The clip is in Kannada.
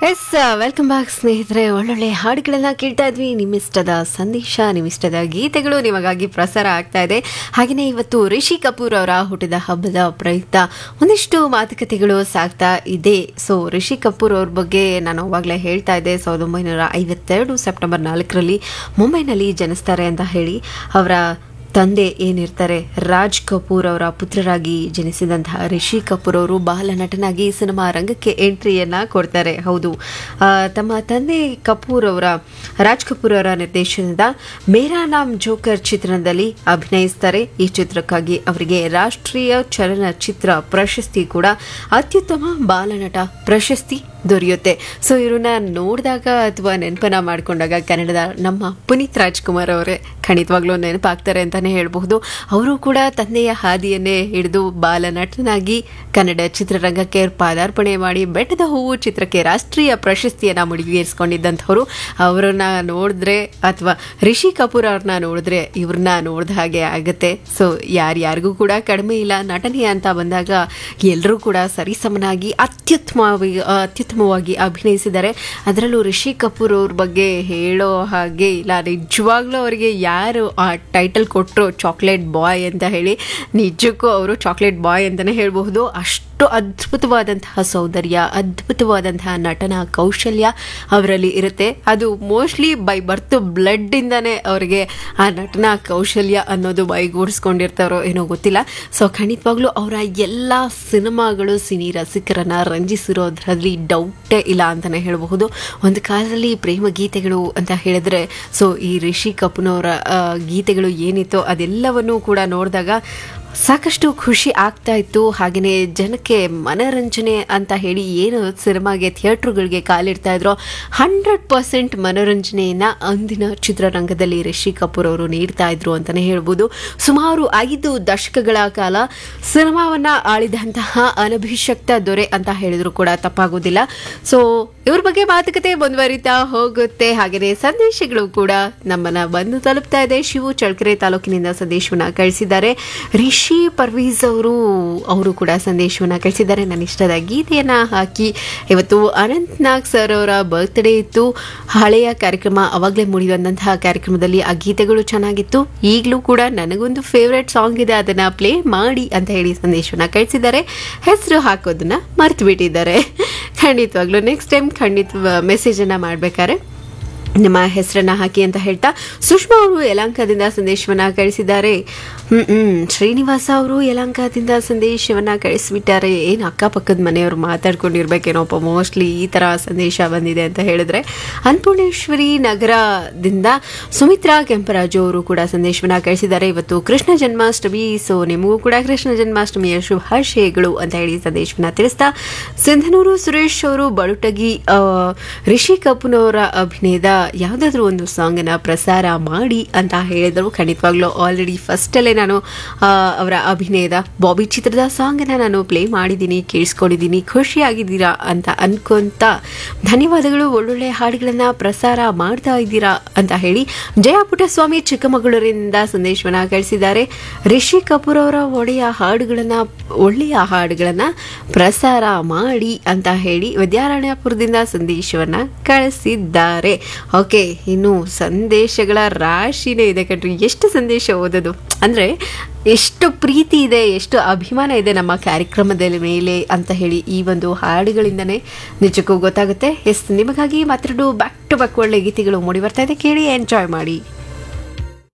ಎಸ್ ವೆಲ್ಕಮ್ ಬ್ಯಾಕ್ ಸ್ನೇಹಿತರೆ ಒಳ್ಳೊಳ್ಳೆ ಹಾಡುಗಳನ್ನ ಕೇಳ್ತಾ ಇದ್ವಿ ನಿಮ್ಮಿಷ್ಟದ ಸಂದೇಶ ನಿಮ್ಮಿಷ್ಟದ ಗೀತೆಗಳು ನಿಮಗಾಗಿ ಪ್ರಸಾರ ಆಗ್ತಾ ಇದೆ ಹಾಗೆಯೇ ಇವತ್ತು ರಿಷಿ ಕಪೂರ್ ಅವರ ಹುಟ್ಟಿದ ಹಬ್ಬದ ಪ್ರಯುಕ್ತ ಒಂದಿಷ್ಟು ಮಾತುಕತೆಗಳು ಸಾಗ್ತಾ ಇದೆ ಸೊ ರಿಷಿ ಕಪೂರ್ ಅವ್ರ ಬಗ್ಗೆ ನಾನು ಅವಾಗಲೇ ಹೇಳ್ತಾ ಇದ್ದೆ ಸಾವಿರದ ಒಂಬೈನೂರ ಐವತ್ತೆರಡು ಸೆಪ್ಟೆಂಬರ್ ನಾಲ್ಕರಲ್ಲಿ ಮುಂಬೈನಲ್ಲಿ ಜನಿಸ್ತಾರೆ ಅಂತ ಹೇಳಿ ಅವರ ತಂದೆ ಏನಿರ್ತಾರೆ ರಾಜ್ ಕಪೂರ್ ಅವರ ಪುತ್ರರಾಗಿ ಜನಿಸಿದಂತಹ ರಿಷಿ ಕಪೂರ್ ಅವರು ಬಾಲ ನಟನಾಗಿ ಸಿನಿಮಾ ರಂಗಕ್ಕೆ ಎಂಟ್ರಿಯನ್ನ ಕೊಡ್ತಾರೆ ಹೌದು ಆ, ತಮ್ಮ ತಂದೆ ಕಪೂರ್ ಅವರ ರಾಜ್ ಕಪೂರ್ ಅವರ ನಿರ್ದೇಶನದ ಮೇರಾ ನಾಮ್ ಜೋಕರ್ ಚಿತ್ರಣದಲ್ಲಿ ಅಭಿನಯಿಸ್ತಾರೆ ಈ ಚಿತ್ರಕ್ಕಾಗಿ ಅವರಿಗೆ ರಾಷ್ಟ್ರೀಯ ಚಲನಚಿತ್ರ ಪ್ರಶಸ್ತಿ ಕೂಡ ಅತ್ಯುತ್ತಮ ಬಾಲನಟ ಪ್ರಶಸ್ತಿ ದೊರೆಯುತ್ತೆ ಸೊ ಇವ್ರನ್ನ ನೋಡಿದಾಗ ಅಥವಾ ನೆನಪನ್ನ ಮಾಡ್ಕೊಂಡಾಗ ಕನ್ನಡದ ನಮ್ಮ ಪುನೀತ್ ರಾಜ್ಕುಮಾರ್ ಅವರೇ ಖಂಡಿತವಾಗ್ಲೂ ನೆನಪಾಗ್ತಾರೆ ಅಂತಾನೆ ಹೇಳ್ಬಹುದು ಅವರು ಕೂಡ ತಂದೆಯ ಹಾದಿಯನ್ನೇ ಹಿಡಿದು ಬಾಲನಟನಾಗಿ ಕನ್ನಡ ಚಿತ್ರರಂಗಕ್ಕೆ ಪಾದಾರ್ಪಣೆ ಮಾಡಿ ಬೆಟ್ಟದ ಹೂವು ಚಿತ್ರಕ್ಕೆ ರಾಷ್ಟ್ರೀಯ ಪ್ರಶಸ್ತಿಯನ್ನ ಮುಡಿಗೇರಿಸ್ಕೊಂಡಿದ್ದಂಥವ್ರು ಅವರನ್ನ ನೋಡಿದ್ರೆ ಅಥವಾ ರಿಷಿ ಕಪೂರ್ ಅವ್ರನ್ನ ನೋಡಿದ್ರೆ ಇವ್ರನ್ನ ನೋಡಿದ ಹಾಗೆ ಆಗುತ್ತೆ ಸೊ ಯಾರ್ಯಾರಿಗೂ ಕೂಡ ಕಡಿಮೆ ಇಲ್ಲ ನಟನೆ ಅಂತ ಬಂದಾಗ ಎಲ್ಲರೂ ಕೂಡ ಸರಿಸಮನಾಗಿ ಅತ್ಯುತ್ತಮವಾಗಿ ಅತ್ಯುತ್ತಮವಾಗಿ ಅಭಿನಯಿಸಿದ್ದಾರೆ ಅದರಲ್ಲೂ ರಿಷಿ ಕಪೂರ್ ಅವ್ರ ಬಗ್ಗೆ ಹೇಳೋ ಹಾಗೆ ಇಲ್ಲ ನಿಜವಾಗ್ಲೂ ಅವರಿಗೆ ಯಾರು ಆ ಟೈಟಲ್ ಕೊಟ್ಟರು ಚಾಕ್ಲೇಟ್ ಬಾಯ್ ಅಂತ ಹೇಳಿ ನಿಜಕ್ಕೂ ಅವರು ಚಾಕ್ಲೇಟ್ ಬಾಯ್ ಅಂತಲೇ ಹೇಳಬಹುದು ಅಷ್ಟು ಅದ್ಭುತವಾದಂತಹ ಸೌಂದರ್ಯ ಅದ್ಭುತವಾದಂತಹ ನಟನ ಕೌಶಲ್ಯ ಅವರಲ್ಲಿ ಇರುತ್ತೆ ಅದು ಮೋಸ್ಟ್ಲಿ ಬೈ ಬರ್ತ್ ಬ್ಲಡ್ ಇಂದಾನೆ ಅವರಿಗೆ ಆ ನಟನ ಕೌಶಲ್ಯ ಅನ್ನೋದು ಬೈಗೂಡಿಸ್ಕೊಂಡಿರ್ತಾರೋ ಏನೋ ಗೊತ್ತಿಲ್ಲ ಸೊ ಖಂಡಿತವಾಗ್ಲೂ ಅವರ ಎಲ್ಲ ಸಿನಿಮಾಗಳು ಸಿನಿ ರಸಿಕರನ್ನ ರಂಜಿಸಿರೋದ್ರಲ್ಲಿ ಡೌಟೇ ಇಲ್ಲ ಅಂತಾನೆ ಹೇಳಬಹುದು ಒಂದು ಕಾಲದಲ್ಲಿ ಪ್ರೇಮ ಗೀತೆಗಳು ಅಂತ ಹೇಳಿದ್ರೆ ಸೊ ಈ ರಿಷಿ ಕಪೂರ್ನವರ ಆ, ಗೀತೆಗಳು ಏನಿತ್ತೋ ಅದೆಲ್ಲವನ್ನೂ ಕೂಡ ನೋಡಿದಾಗ ಸಾಕಷ್ಟು ಖುಷಿ ಆಗ್ತಾ ಇತ್ತು ಹಾಗೆಯೇ ಜನಕ್ಕೆ ಮನರಂಜನೆ ಅಂತ ಹೇಳಿ ಏನು ಸಿನಿಮಾಗೆ ಥಿಯೇಟ್ರುಗಳಿಗೆ ಕಾಲಿಡ್ತಾ ಇದ್ರೋ ಹಂಡ್ರೆಡ್ ಪರ್ಸೆಂಟ್ ಮನೋರಂಜನೆಯನ್ನ ಅಂದಿನ ಚಿತ್ರರಂಗದಲ್ಲಿ ರಿಷಿ ಕಪೂರ್ ಅವರು ನೀಡ್ತಾ ಇದ್ರು ಅಂತಾನೆ ಹೇಳ್ಬೋದು ಸುಮಾರು ಐದು ದಶಕಗಳ ಕಾಲ ಸಿನಿಮಾವನ್ನ ಆಳಿದಂತಹ ಅನಭಿಷಕ್ತ ದೊರೆ ಅಂತ ಹೇಳಿದ್ರು ಕೂಡ ತಪ್ಪಾಗೋದಿಲ್ಲ ಸೊ ಇವ್ರ ಬಗ್ಗೆ ಮಾತುಕತೆ ಮುಂದುವರಿತಾ ಹೋಗುತ್ತೆ ಹಾಗೆಯೇ ಸಂದೇಶಗಳು ಕೂಡ ನಮ್ಮನ್ನ ಬಂದು ತಲುಪ್ತಾ ಇದೆ ಶಿವು ಚಳ್ಕೆರೆ ತಾಲೂಕಿನಿಂದ ಸಂದೇಶವನ್ನ ಕಳಿಸಿದ್ದಾರೆ ರಿಷಿ ಪರ್ವೀಸ್ ಅವರು ಅವರು ಕೂಡ ಸಂದೇಶವನ್ನ ಕಳಿಸಿದ್ದಾರೆ ನನ್ನ ಇಷ್ಟದ ಗೀತೆಯನ್ನ ಹಾಕಿ ಇವತ್ತು ಅನಂತ್ ನಾಗ್ ಸರ್ ಅವರ ಬರ್ತ್ಡೇ ಇತ್ತು ಹಳೆಯ ಕಾರ್ಯಕ್ರಮ ಅವಾಗಲೇ ಮೂಡಿ ಬಂದಂತಹ ಕಾರ್ಯಕ್ರಮದಲ್ಲಿ ಆ ಗೀತೆಗಳು ಚೆನ್ನಾಗಿತ್ತು ಈಗಲೂ ಕೂಡ ನನಗೊಂದು ಫೇವ್ರೆಟ್ ಸಾಂಗ್ ಇದೆ ಅದನ್ನ ಪ್ಲೇ ಮಾಡಿ ಅಂತ ಹೇಳಿ ಸಂದೇಶವನ್ನ ಕಳಿಸಿದ್ದಾರೆ ಹೆಸರು ಹಾಕೋದನ್ನ ಮರ್ತು ಬಿಟ್ಟಿದ್ದಾರೆ ಖಂಡಿತವಾಗ್ಲೂ ನೆಕ್ಸ್ಟ್ ಟೈಮ್ ಖಂಡಿತ ಮೆಸೇಜ್ ಅನ್ನ ಮಾಡ್ಬೇಕಾದ್ರೆ ನಿಮ್ಮ ಹೆಸರನ್ನ ಹಾಕಿ ಅಂತ ಹೇಳ್ತಾ ಸುಷ್ಮಾ ಅವರು ಯಲಾಂಕದಿಂದ ಸಂದೇಶವನ್ನ ಕಳಿಸಿದ್ದಾರೆ ಹ್ಮ್ ಹ್ಮ್ ಶ್ರೀನಿವಾಸ ಅವರು ಯಲಾಂಕದಿಂದ ಸಂದೇಶವನ್ನ ಕಳಿಸ್ಬಿಟ್ಟಾರೆ ಏನು ಅಕ್ಕಪಕ್ಕದ ಮನೆಯವರು ಮಾತಾಡ್ಕೊಂಡಿರ್ಬೇಕೇನೋಪ್ಪ ಮೋಸ್ಟ್ಲಿ ಈ ತರ ಸಂದೇಶ ಬಂದಿದೆ ಅಂತ ಹೇಳಿದ್ರೆ ಅನ್ನಪೂರ್ಣೇಶ್ವರಿ ನಗರದಿಂದ ಸುಮಿತ್ರಾ ಕೆಂಪರಾಜು ಅವರು ಕೂಡ ಸಂದೇಶವನ್ನ ಕಳಿಸಿದ್ದಾರೆ ಇವತ್ತು ಕೃಷ್ಣ ಜನ್ಮಾಷ್ಟಮಿ ಸೊ ನಿಮಗೂ ಕೂಡ ಕೃಷ್ಣ ಜನ್ಮಾಷ್ಟಮಿಯ ಶುಭಾಶಯಗಳು ಅಂತ ಹೇಳಿ ಸಂದೇಶವನ್ನ ತಿಳಿಸ್ತಾ ಸಿಂಧನೂರು ಸುರೇಶ್ ಅವರು ಬಳುಟಗಿ ಆ, ರಿಷಿ ಕಪೂರ್ನವರ ಅಭಿನಯದ ಯಾವುದಾದ್ರೂ ಒಂದು ಸಾಂಗ್ ಅನ್ನ ಪ್ರಸಾರ ಮಾಡಿ ಅಂತ ಹೇಳಿದರು ಖಂಡಿತವಾಗ್ಲೂ ಆಲ್ರೆಡಿ ಫಸ್ಟ್ ಅಲ್ಲೇ ನಾನು ಆ, ಅವರ ಅಭಿನಯದ ಬಾಬಿ ಚಿತ್ರದ ಸಾಂಗ್ ಅನ್ನ ನಾನು ಪ್ಲೇ ಮಾಡಿದ್ದೀನಿ ಕೇಳಿಸ್ಕೊಂಡಿದ್ದೀನಿ ಖುಷಿಯಾಗಿದ್ದೀರಾ ಅಂತ ಅನ್ಕೊಂತ ಧನ್ಯವಾದಗಳು ಒಳ್ಳೊಳ್ಳೆ ಹಾಡುಗಳನ್ನ ಪ್ರಸಾರ ಮಾಡ್ತಾ ಇದ್ದೀರಾ ಅಂತ ಹೇಳಿ ಜಯ ಪುಟ್ಟಸ್ವಾಮಿ ಚಿಕ್ಕಮಗಳೂರಿನಿಂದ ಸಂದೇಶವನ್ನ ಕಳಿಸಿದ್ದಾರೆ ರಿಷಿ ಕಪೂರ್ ಅವರ ಒಡೆಯ ಹಾಡುಗಳನ್ನ ಒಳ್ಳೆಯ ಹಾಡುಗಳನ್ನ ಪ್ರಸಾರ ಮಾಡಿ ಅಂತ ಹೇಳಿ ವಿದ್ಯಾರಣ್ಯಪುರದಿಂದ ಸಂದೇಶವನ್ನ ಕಳಿಸಿದ್ದಾರೆ ಓಕೆ ಇನ್ನು ಸಂದೇಶಗಳ ರಾಶಿನೇ ಇದೆ ಕಣ್ರಿ ಎಷ್ಟು ಸಂದೇಶ ಓದೋದು ಅಂದ್ರೆ ಎಷ್ಟು ಪ್ರೀತಿ ಇದೆ ಎಷ್ಟು ಅಭಿಮಾನ ಇದೆ ನಮ್ಮ ಕಾರ್ಯಕ್ರಮದ ಮೇಲೆ ಅಂತ ಹೇಳಿ ಈ ಒಂದು ಹಾಡುಗಳಿಂದನೇ ನಿಜಕ್ಕೂ ಗೊತ್ತಾಗುತ್ತೆ ಎಸ್ ನಿಮಗಾಗಿ ಮತ್ತೆರಡು ಬ್ಯಾಕ್ ಟು ಬ್ಯಾಕ್ ಒಳ್ಳೆ ಗೀತೆಗಳು ಮೂಡಿ ಬರ್ತಾ ಇದೆ ಕೇಳಿ ಎಂಜಾಯ್ ಮಾಡಿ